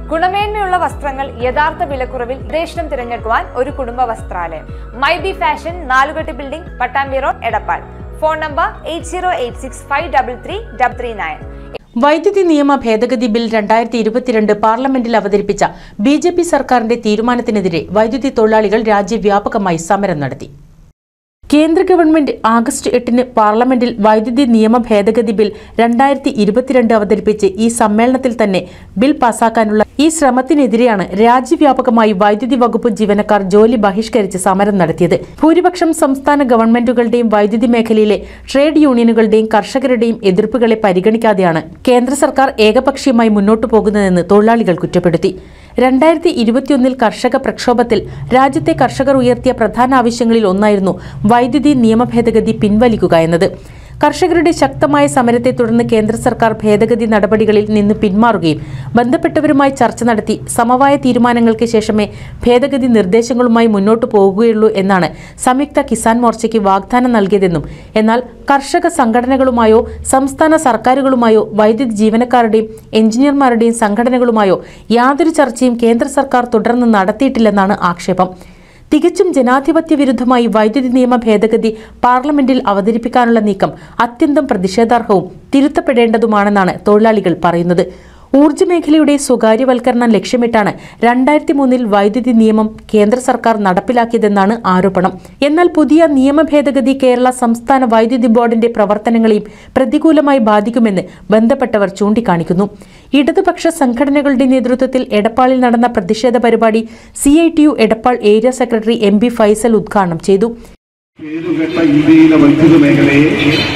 ഗുണമേന്മയുള്ള വസ്ത്രങ്ങൾ യഥാർത്ഥ വിലക്കുറവിൽ ദേശം തിരഞ്ഞെടുക്കുവാൻ ഒരു കുടുംബ വസ്ത്രാലയം മൈ ബി ഫാഷൻ നാലുകെട്ട് building Pattambi road Edappal phone number eight zero eight six five double three double three nine വൈദ്യുതി നിയമ ഭേദഗതി ബിൽ രണ്ടായിരത്തി ഇരുപത്തിരണ്ട് പാർലമെന്റിൽ അവതരിപ്പിച്ച ബി ജെ പി സർക്കാരിന്റെ തീരുമാനത്തിനെതിരെ വൈദ്യുതി തൊഴിലാളികൾ രാജ്യവ്യാപകമായി സമരം നടത്തി കേന്ദ്ര ഗവൺമെന്റ് ആഗസ്റ്റ് എട്ടിന് പാർലമെന്റിൽ വൈദ്യുതി നിയമ ഭേദഗതി ബിൽ രണ്ടായിരത്തി ഇരുപത്തിരണ്ട് അവതരിപ്പിച്ച് ഈ സമ്മേളനത്തിൽ തന്നെ ബിൽ പാസാക്കാനുള്ള ഈ ശ്രമത്തിനെതിരെയാണ് രാജ്യവ്യാപകമായി വൈദ്യുതി വകുപ്പ് ജീവനക്കാർ ജോലി ബഹിഷ്കരിച്ച് സമരം നടത്തിയത് ഭൂരിപക്ഷം സംസ്ഥാന ഗവൺമെന്റുകളുടെയും വൈദ്യുതി മേഖലയിലെ ട്രേഡ് യൂണിയനുകളുടെയും കർഷകരുടെയും എതിർപ്പുകളെ പരിഗണിക്കാതെയാണ് കേന്ദ്ര സർക്കാർ ഏകപക്ഷീയമായി മുന്നോട്ടു പോകുന്നതെന്ന് തൊഴിലാളികൾ കുറ്റപ്പെടുത്തി രണ്ടായിരത്തി ഇരുപത്തിയൊന്നിൽ കർഷക പ്രക്ഷോഭത്തിൽ രാജ്യത്തെ കർഷകർ ഉയർത്തിയ പ്രധാന ആവശ്യങ്ങളിൽ ഒന്നായിരുന്നു വൈദ്യുതി നിയമ ഭേദഗതി പിൻവലിക്കുക എന്നത് കർഷകരുടെ ശക്തമായ സമരത്തെ തുടർന്ന് കേന്ദ്ര സർക്കാർ ഭേദഗതി നടപടികളിൽ നിന്ന് പിന്മാറുകയും ബന്ധപ്പെട്ടവരുമായി ചർച്ച നടത്തി സമവായ തീരുമാനങ്ങൾക്ക് ശേഷമേ ഭേദഗതി നിർദ്ദേശങ്ങളുമായി മുന്നോട്ടു പോകുകയുള്ളൂ എന്നാണ് സംയുക്ത കിസാൻ മോർച്ചയ്ക്ക് വാഗ്ദാനം നൽകിയതെന്നും എന്നാൽ കർഷക സംഘടനകളുമായോ സംസ്ഥാന സർക്കാരുകളുമായോ വൈദ്യുതി ജീവനക്കാരുടെയും എഞ്ചിനീയർമാരുടെയും സംഘടനകളുമായോ യാതൊരു ചർച്ചയും കേന്ദ്ര സർക്കാർ തുടർന്ന് നടത്തിയിട്ടില്ലെന്നാണ് ആക്ഷേപം തികച്ചും ജനാധിപത്യ വിരുദ്ധമായി വൈദ്യുതി നിയമ ഭേദഗതി പാർലമെന്റിൽ അവതരിപ്പിക്കാനുള്ള നീക്കം അത്യന്തം പ്രതിഷേധാർഹവും തിരുത്തപ്പെടേണ്ടതുമാണെന്നാണ് തൊഴിലാളികൾ പറയുന്നത് ഊർജ്ജ മേഖലയുടെ സ്വകാര്യവൽക്കരണം ലക്ഷ്യമിട്ടാണ് രണ്ടായിരത്തി മൂന്നിൽ വൈദ്യുതി നിയമം കേന്ദ്ര സർക്കാർ നടപ്പിലാക്കിയതെന്നാണ് ആരോപണം എന്നാൽ പുതിയ നിയമ ഭേദഗതി കേരള സംസ്ഥാന വൈദ്യുതി ബോർഡിന്റെ പ്രവർത്തനങ്ങളെയും പ്രതികൂലമായി ബാധിക്കുമെന്ന് ബന്ധപ്പെട്ടവർ ചൂണ്ടിക്കാണിക്കുന്നു ഇടതുപക്ഷ സംഘടനകളുടെ നേതൃത്വത്തിൽ എടപ്പാളിൽ നടന്ന പ്രതിഷേധ പരിപാടി C Edappal area secretary M B Faisal ഉദ്ഘാടനം ചെയ്തു പേരുകെട്ട ഇന്ത്യയിലെ വൈദ്യുത മേഖലയെ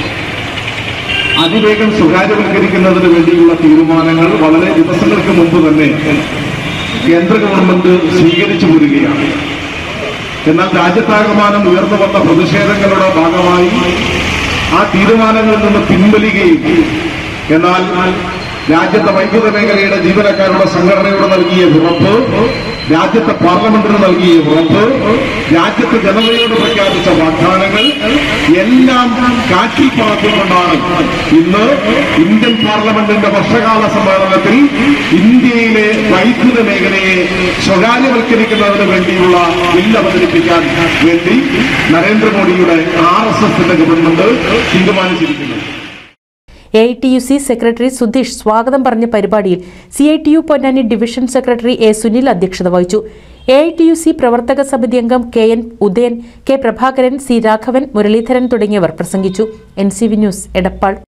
അതിവേഗം സ്വകാര്യവൽക്കരിക്കുന്നതിന് വേണ്ടിയുള്ള തീരുമാനങ്ങൾ വളരെ ദിവസങ്ങൾക്ക് മുമ്പ് തന്നെ കേന്ദ്ര ഗവൺമെന്റ് സ്വീകരിച്ചു വരികയാണ് എന്നാൽ രാജ്യത്താകമാനം ഉയർന്നു വന്ന പ്രതിഷേധങ്ങളുടെ ഭാഗമായി ആ തീരുമാനങ്ങളിൽ നിന്ന് പിൻവലിക്കുകയും എന്നാൽ രാജ്യത്തെ വൈദ്യുത മേഖലയുടെ ജീവനക്കാരുടെ സംഘടനയോട് നൽകിയ ഉറപ്പ് രാജ്യത്തെ പാർലമെന്റിന് നൽകിയ ഉറപ്പ് രാജ്യത്തെ ജനതയോട് പ്രഖ്യാപിച്ച വാഗ്ദാനങ്ങൾ എല്ലാം കാറ്റിൽ പറത്തിക്കൊണ്ടാണ് ഇന്ന് ഇന്ത്യൻ പാർലമെന്റിന്റെ വർഷകാല സമ്മേളനത്തിൽ ഇന്ത്യയിലെ വൈദ്യുത മേഖലയെ സ്വകാര്യവൽക്കരിക്കുന്നതിന് വേണ്ടിയുള്ള ബില്ല് അവതരിപ്പിക്കാൻ വേണ്ടി നരേന്ദ്രമോദിയുടെ ആർ എസ് എസിന്റെ ഗവൺമെന്റ് തീരുമാനിച്ചിരിക്കുന്നത് A I T U C secretary Sudheesh സ്വാഗതം പറഞ്ഞ പരിപാടിയിൽ C I T U Ponnani division secretary A Sunil അധ്യക്ഷത വഹിച്ചു A I T U C പ്രവർത്തക സമിതി അംഗം K N Udayan K Prabhakaran C Raghavan Muraleedharan തുടങ്ങിയവർ പ്രസംഗിച്ചു N C V news Edappal